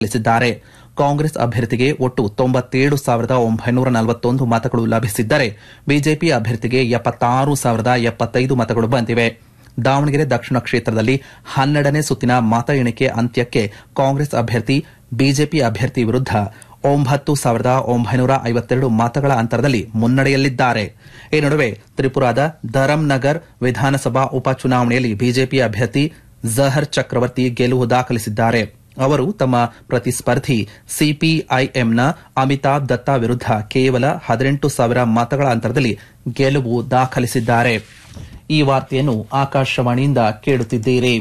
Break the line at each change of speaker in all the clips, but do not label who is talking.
ಗಳಿಸಿದ್ದಾರೆ ಕಾಂಗ್ರೆಸ್ ಅಭ್ಯರ್ಥಿಗೆ ಒಟ್ಟು ತೊಂಬತ್ತೇಳು ಸಾವಿರದ ಒಂಬೈನೂರ ನಲವತ್ತೊಂದು ಮತಗಳು ಲಭಿಸಿದ್ದರೆ ಬಿಜೆಪಿ ಅಭ್ಯರ್ಥಿಗೆ ಎಪ್ಪತ್ತಾರು ಸಾವಿರದ ಎಪ್ಪತ್ತೈದು ಮತಗಳು ಬಂದಿವೆ ದಾವಣಗೆರೆ ದಕ್ಷಿಣ ಕ್ಷೇತ್ರದಲ್ಲಿ ಹನ್ನೆರಡನೇ ಸುತ್ತಿನ ಮತ ಎಣಿಕೆ ಅಂತ್ಯಕ್ಕೆ ಕಾಂಗ್ರೆಸ್ ಅಭ್ಯರ್ಥಿ ಬಿಜೆಪಿ ಅಭ್ಯರ್ಥಿ ವಿರುದ್ಧ ಒಂಬತ್ತು ಸಾವಿರದ ಒಂಬೈನೂರ ಐವತ್ತೆರಡು ಮತಗಳ ಅಂತರದಲ್ಲಿ ಮುನ್ನಡೆಯಲ್ಲಿದ್ದಾರೆ ಈ ನಡುವೆ ತ್ರಿಪುರಾದ ಧರಮ್ನಗರ್ ವಿಧಾನಸಭಾ ಉಪಚುನಾವಣೆಯಲ್ಲಿ ಬಿಜೆಪಿ ಅಭ್ಯರ್ಥಿ ಜಹರ್ ಚಕ್ರವರ್ತಿ ಗೆಲುವು ದಾಖಲಿಸಿದ್ದಾರೆ ಅವರು ತಮ್ಮ ಪ್ರತಿಸ್ಪರ್ಧಿ ಸಿಪಿಐಎಂನ ಅಮಿತಾಬ್ ದತ್ತಾ ವಿರುದ್ಧ ಕೇವಲ ಹದಿನೆಂಟು ಸಾವಿರ ಮತಗಳ ಅಂತರದಲ್ಲಿ ಗೆಲುವು ದಾಖಲಿಸಿದ್ದಾರೆ ಈ ವಾರ್ತೆಯನ್ನು ಆಕಾಶವಾಣಿಯಿಂದ ಕೇಳುತ್ತಿದ್ದೀರಿ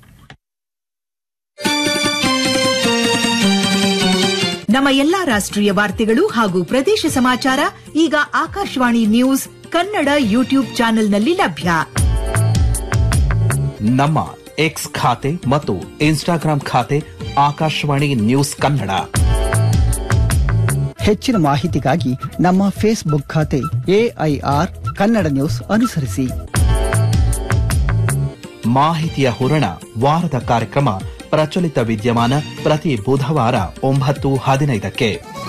ನಮ್ಮ ಎಲ್ಲಾ ರಾಷ್ಟ್ರೀಯ ವಾರ್ತೆಗಳು ಹಾಗೂ ಪ್ರದೇಶ ಸಮಾಚಾರ ಈಗ ಆಕಾಶವಾಣಿ ನ್ಯೂಸ್ ಕನ್ನಡ ಯೂಟ್ಯೂಬ್ ಚಾನೆಲ್ನಲ್ಲಿ ಲಭ್ಯ
ನಮ್ಮ ಎಕ್ಸ್ ಖಾತೆ ಮತ್ತು ಇನ್ಸ್ಟಾಗ್ರಾಂ ಖಾತೆ ಆಕಾಶವಾಣಿ ನ್ಯೂಸ್ ಕನ್ನಡ
ಹೆಚ್ಚಿನ ಮಾಹಿತಿಗಾಗಿ ನಮ್ಮ ಫೇಸ್ಬುಕ್ ಖಾತೆ ಎಐಆರ್ ಕನ್ನಡ ನ್ಯೂಸ್ ಅನುಸರಿಸಿ
ಮಾಹಿತಿಯ ಹೂರಣ ವಾರದ ಕಾರ್ಯಕ್ರಮ ಪ್ರಚಲಿತ ವಿದ್ಯಮಾನ ಪ್ರತಿ ಬುಧವಾರ ಒಂಬತ್ತು ಹದಿನೈದಕ್ಕೆ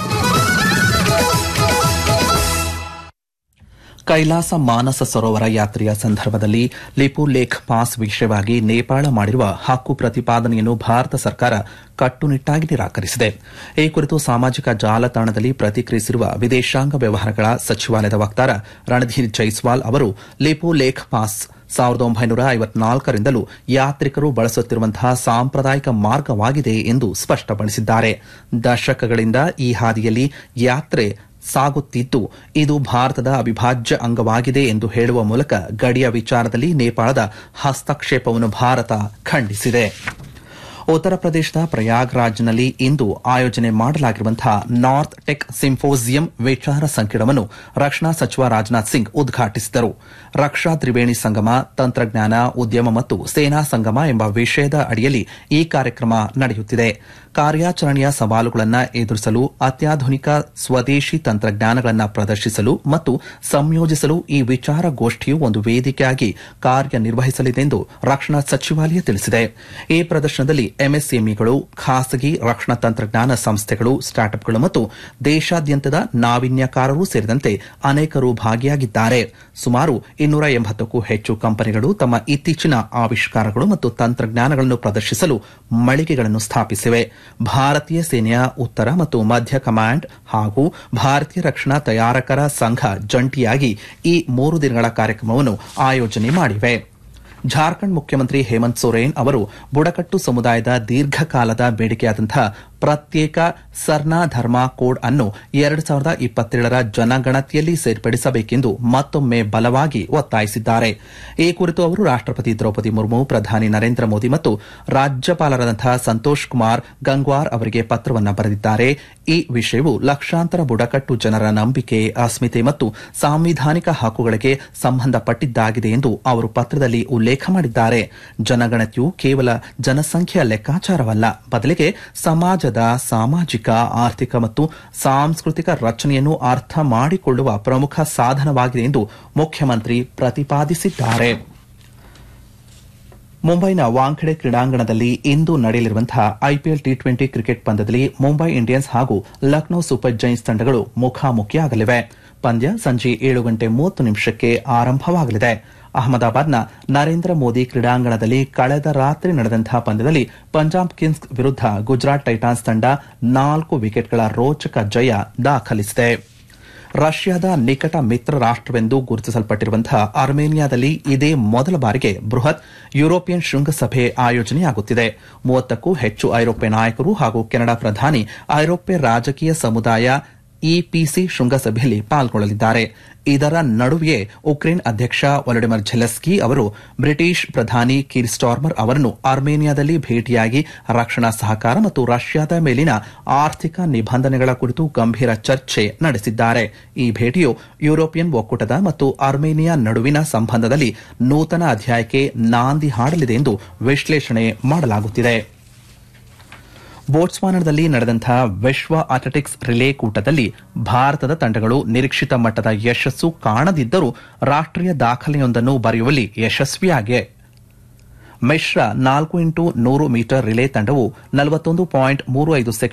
ಕೈಲಾಸ ಮಾನಸ ಸರೋವರ ಯಾತ್ರೆಯ ಸಂದರ್ಭದಲ್ಲಿ ಲಿಪು ಲೇಖ್ ಪಾಸ್ ವಿಷಯವಾಗಿ ನೇಪಾಳ ಮಾಡಿರುವ ಹಕ್ಕು ಪ್ರತಿಪಾದನೆಯನ್ನು ಭಾರತ ಸರ್ಕಾರ ಕಟ್ಟುನಿಟ್ಟಾಗಿ ನಿರಾಕರಿಸಿದೆ ಈ ಕುರಿತು ಸಾಮಾಜಿಕ ಜಾಲತಾಣದಲ್ಲಿ ಪ್ರತಿಕ್ರಿಯಿಸಿರುವ ವಿದೇಶಾಂಗ ವ್ಯವಹಾರಗಳ ಸಚಿವಾಲಯದ ವಕ್ತಾರ ರಣಧೀರ್ ಜೈಸ್ವಾಲ್ ಅವರು ಲಿಪು ಲೇಖ್ ಪಾಸ್ ಸಾವಿರದ ಒಂಬೈನೂರ ಐವತ್ನಾಲ್ಕರಿಂದಲೂ ಯಾತ್ರಿಕರು ಬಳಸುತ್ತಿರುವಂತಹ ಸಾಂಪ್ರದಾಯಿಕ ಮಾರ್ಗವಾಗಿದೆ ಎಂದು ಸ್ಪಷ್ಟಪಡಿಸಿದ್ದಾರೆ ದಶಕಗಳಿಂದ ಈ ಹಾದಿಯಲ್ಲಿ ಯಾತ್ರೆ ಸಾಗುತ್ತಿದ್ದು ಇದು ಭಾರತದ ಅವಿಭಾಜ್ಯ ಅಂಗವಾಗಿದೆ ಎಂದು ಹೇಳುವ ಮೂಲಕ ಗಡಿಯ ವಿಚಾರದಲ್ಲಿ ನೇಪಾಳದ ಹಸ್ತಕ್ಷೇಪವನ್ನು ಭಾರತ ಖಂಡಿಸಿದೆ ಉತ್ತರ ಪ್ರದೇಶದ ಪ್ರಯಾಗ್ರಾಜ್ನಲ್ಲಿ ಇಂದು ಆಯೋಜನೆ ಮಾಡಲಾಗಿರುವಂತಹ ನಾರ್ತ್ ಟೆಕ್ ಸಿಂಫೋಸಿಯಂ ವಿಚಾರ ಸಂಕಿರಣವನ್ನು ರಕ್ಷಣಾ ಸಚಿವ ರಾಜನಾಥ್ ಸಿಂಗ್ ಉದ್ಘಾಟಿಸಿದರು ರಕ್ಷಾ ತ್ರಿವೇಣಿ ಸಂಗಮ ತಂತ್ರಜ್ಞಾನ ಉದ್ಯಮ ಮತ್ತು ಸೇನಾ ಸಂಗಮ ಎಂಬ ವಿಷಯದ ಅಡಿಯಲ್ಲಿ ಈ ಕಾರ್ಯಕ್ರಮ ನಡೆಯುತ್ತಿದೆ ಕಾರ್ಯಾಚರಣೆಯ ಸವಾಲುಗಳನ್ನು ಎದುರಿಸಲು ಅತ್ಯಾಧುನಿಕ ಸ್ವದೇಶಿ ತಂತ್ರಜ್ಞಾನಗಳನ್ನು ಪ್ರದರ್ಶಿಸಲು ಮತ್ತು ಸಂಯೋಜಿಸಲು ಈ ವಿಚಾರಗೋಷ್ಠಿಯು ಒಂದು ವೇದಿಕೆಯಾಗಿ ಕಾರ್ಯನಿರ್ವಹಿಸಲಿದೆ ಎಂದು ರಕ್ಷಣಾ ಸಚಿವಾಲಯ ತಿಳಿಸಿದೆ ಈ ಪ್ರದರ್ಶನದಲ್ಲಿ ಎಂಎಸ್ಎಂಇಗಳು ಖಾಸಗಿ ರಕ್ಷಣಾ ತಂತ್ರಜ್ಞಾನ ಸಂಸ್ಥೆಗಳು ಸ್ಟಾರ್ಟ್ಅಪ್ಗಳು ಮತ್ತು ದೇಶಾದ್ಯಂತದ ನಾವೀನ್ಯಕಾರರು ಸೇರಿದಂತೆ ಅನೇಕರು ಭಾಗಿಯಾಗಿದ್ದಾರೆ ಸುಮಾರು ಇನ್ನೂರ ಎಂಬತ್ತಕ್ಕೂ ಹೆಚ್ಚು ಕಂಪನಿಗಳು ತಮ್ಮ ಇತ್ತೀಚಿನ ಆವಿಷ್ಕಾರಗಳು ಮತ್ತು ತಂತ್ರಜ್ಞಾನಗಳನ್ನು ಪ್ರದರ್ಶಿಸಲು ಮಳಿಗೆಗಳನ್ನು ಸ್ಥಾಪಿಸಿವೆ ಭಾರತೀಯ ಸೇನೆಯ ಉತ್ತರ ಮತ್ತು ಮಧ್ಯ ಕಮಾಂಡ್ ಹಾಗೂ ಭಾರತೀಯ ರಕ್ಷಣಾ ತಯಾರಕರ ಸಂಘ ಜಂಟಿಯಾಗಿ ಈ ಮೂರು ದಿನಗಳ ಕಾರ್ಯಕ್ರಮವನ್ನು ಆಯೋಜನೆ ಮಾಡಿವೆ ಜಾರ್ಖಂಡ್ ಮುಖ್ಯಮಂತ್ರಿ ಹೇಮಂತ್ ಸೊರೇನ್ ಅವರು ಬುಡಕಟ್ಟು ಸಮುದಾಯದ ದೀರ್ಘಕಾಲದ ಬೇಡಿಕೆಯಾದಂತಹ ಪ್ರತ್ಯೇಕ ಸರ್ನಾ ಧರ್ಮ ಕೋಡ್ ಅನ್ನು ಎರಡು ಸಾವಿರದ ಇಪ್ಪತ್ತೇಳರ ಜನಗಣತಿಯಲ್ಲಿ ಸೇರ್ಪಡಿಸಬೇಕೆಂದು ಮತ್ತೊಮ್ಮೆ ಬಲವಾಗಿ ಒತ್ತಾಯಿಸಿದ್ದಾರೆ ಈ ಕುರಿತು ಅವರು ರಾಷ್ಟಪತಿ ದ್ರೌಪದಿ ಮುರ್ಮು ಪ್ರಧಾನಿ ನರೇಂದ್ರ ಮೋದಿ ಮತ್ತು ರಾಜ್ಯಪಾಲರಾದಂತಹ ಸಂತೋಷ್ ಕುಮಾರ್ ಗಂಗ್ವಾರ್ ಅವರಿಗೆ ಪತ್ರವನ್ನು ಬರೆದಿದ್ದಾರೆ ಈ ವಿಷಯವು ಲಕ್ಷಾಂತರ ಬುಡಕಟ್ಟು ಜನರ ನಂಬಿಕೆ ಅಸ್ಮಿತೆ ಮತ್ತು ಸಾಂವಿಧಾನಿಕ ಹಕ್ಕುಗಳಿಗೆ ಸಂಬಂಧಪಟ್ಟಿದ್ದಾಗಿದೆ ಎಂದು ಅವರು ಪತ್ರದಲ್ಲಿ ಉಲ್ಲೇಖ ಮಾಡಿದ್ದಾರೆ ಜನಗಣತಿಯು ಕೇವಲ ಜನಸಂಖ್ಯೆಯ ಲೆಕ್ಕಾಚಾರವಲ್ಲ ಬದಲಿಗೆ ಸಮಾಜದ ಸಾಮಾಜಿಕ ಆರ್ಥಿಕ ಮತ್ತು ಸಾಂಸ್ಕೃತಿಕ ರಚನೆಯನ್ನು ಅರ್ಥ ಮಾಡಿಕೊಳ್ಳುವ ಪ್ರಮುಖ ಸಾಧನವಾಗಿದೆ ಎಂದು ಮುಖ್ಯಮಂತ್ರಿ ಪ್ರತಿಪಾದಿಸಿದ್ದಾರೆ ಮುಂಬೈನ ವಾಂಖೆಡೆ ಕ್ರೀಡಾಂಗಣದಲ್ಲಿ ಇಂದು ನಡೆಯಲಿರುವಂತಹ ಐಪಿಎಲ್ ಟಿ ಟ್ವೆಂಟಿ ಕ್ರಿಕೆಟ್ ಪಂದ್ಯದಲ್ಲಿ ಮುಂಬೈ ಇಂಡಿಯನ್ಸ್ ಹಾಗೂ ಲಕ್ನೋ ಸೂಪರ್ ಜೈನ್ಸ್ ತಂಡಗಳು ಮುಖಾಮುಖಿಯಾಗಲಿವೆ ಪಂದ್ಯ ಸಂಜೆ ಏಳು ಗಂಟೆ ಮೂವತ್ತು ನಿಮಿಷಕ್ಕೆ ಆರಂಭವಾಗಲಿದೆ ಅಹಮದಾಬಾದ್ನ ನರೇಂದ್ರ ಮೋದಿ ಕ್ರೀಡಾಂಗಣದಲ್ಲಿ ಕಳೆದ ರಾತ್ರಿ ನಡೆದಂತಹ ಪಂದ್ಯದಲ್ಲಿ ಪಂಜಾಬ್ ಕಿಂಗ್ಸ್ ವಿರುದ್ಧ ಗುಜರಾತ್ ಟೈಟಾನ್ಸ್ ತಂಡ ನಾಲ್ಕು ವಿಕೆಟ್ಗಳ ರೋಚಕ ಜಯ ದಾಖಲಿಸಿದೆ ರಷ್ಯಾದ ನಿಕಟ ಮಿತ್ರ ರಾಷ್ಟವೆಂದು ಗುರುತಿಸಲ್ಪಟ್ಟಿರುವಂತಹ ಅರ್ಮೇನಿಯಾದಲ್ಲಿ ಇದೇ ಮೊದಲ ಬಾರಿಗೆ ಬೃಹತ್ ಯುರೋಪಿಯನ್ ಶೃಂಗಸಭೆ ಆಯೋಜನೆಯಾಗುತ್ತಿದೆ ಮೂವತ್ತಕ್ಕೂ ಹೆಚ್ಚು ಐರೋಪ್ಯ ನಾಯಕರು ಹಾಗೂ ಕೆನಡಾ ಪ್ರಧಾನಿ ಐರೋಪ್ಯ ರಾಜಕೀಯ ಸಮುದಾಯ ಇಪಿಸಿ ಶೃಂಗಸಭೆಯಲ್ಲಿ ಪಾಲ್ಗೊಳ್ಳಲಿದ್ದಾರೆ ಇದರ ನಡುವೆಯೇ ಉಕ್ರೇನ್ ಅಧ್ಯಕ್ಷ ವೊಲಡಿಮಿರ್ ಝೆಲೆಸ್ಕಿ ಅವರು ಬ್ರಿಟಿಷ್ ಪ್ರಧಾನಿ ಕೀರ್ ಸ್ಟಾರ್ಮರ್ ಅವರನ್ನು ಅರ್ಮೇನಿಯಾದಲ್ಲಿ ಭೇಟಿಯಾಗಿ ರಕ್ಷಣಾ ಸಹಕಾರ ಮತ್ತು ರಷ್ಯಾದ ಮೇಲಿನ ಆರ್ಥಿಕ ನಿಬಂಧನೆಗಳ ಕುರಿತು ಗಂಭೀರ ಚರ್ಚೆ ನಡೆಸಿದ್ದಾರೆ ಈ ಭೇಟಿಯು ಯುರೋಪಿಯನ್ ಒಕ್ಕೂಟದ ಮತ್ತು ಅರ್ಮೇನಿಯಾ ನಡುವಿನ ಸಂಬಂಧದಲ್ಲಿ ನೂತನ ಅಧ್ಯಾಯಕ್ಕೆ ನಾಂದಿ ಹಾಡಲಿದೆ ಎಂದು ವಿಶ್ಲೇಷಣೆ ಮಾಡಲಾಗುತ್ತಿದೆ ಬೋಟ್ಸ್ವಾನದಲ್ಲಿ ನಡೆದಂತಹ ವಿಶ್ವ ಅಥ್ಲೆಟಿಕ್ಸ್ ರಿಲೇ ಕೂಟದಲ್ಲಿ ಭಾರತದ ತಂಡಗಳು ನಿರೀಕ್ಷಿತ ಮಟ್ಟದ ಯಶಸ್ಸು ಕಾಣದಿದ್ದರೂ ರಾಷ್ಟೀಯ ದಾಖಲೆಯೊಂದನ್ನು ಬರೆಯುವಲ್ಲಿ ಯಶಸ್ವಿಯಾಗಿವೆ ಮಿಶ್ರ ನಾಲ್ಕು ಇಂಟು ನೂರು ಮೀಟರ್ ರಿಲೇ ತಂಡವು ನಲವತ್ತೊಂದು ಪಾಯಿಂಟ್ ಮೂರು ಐದು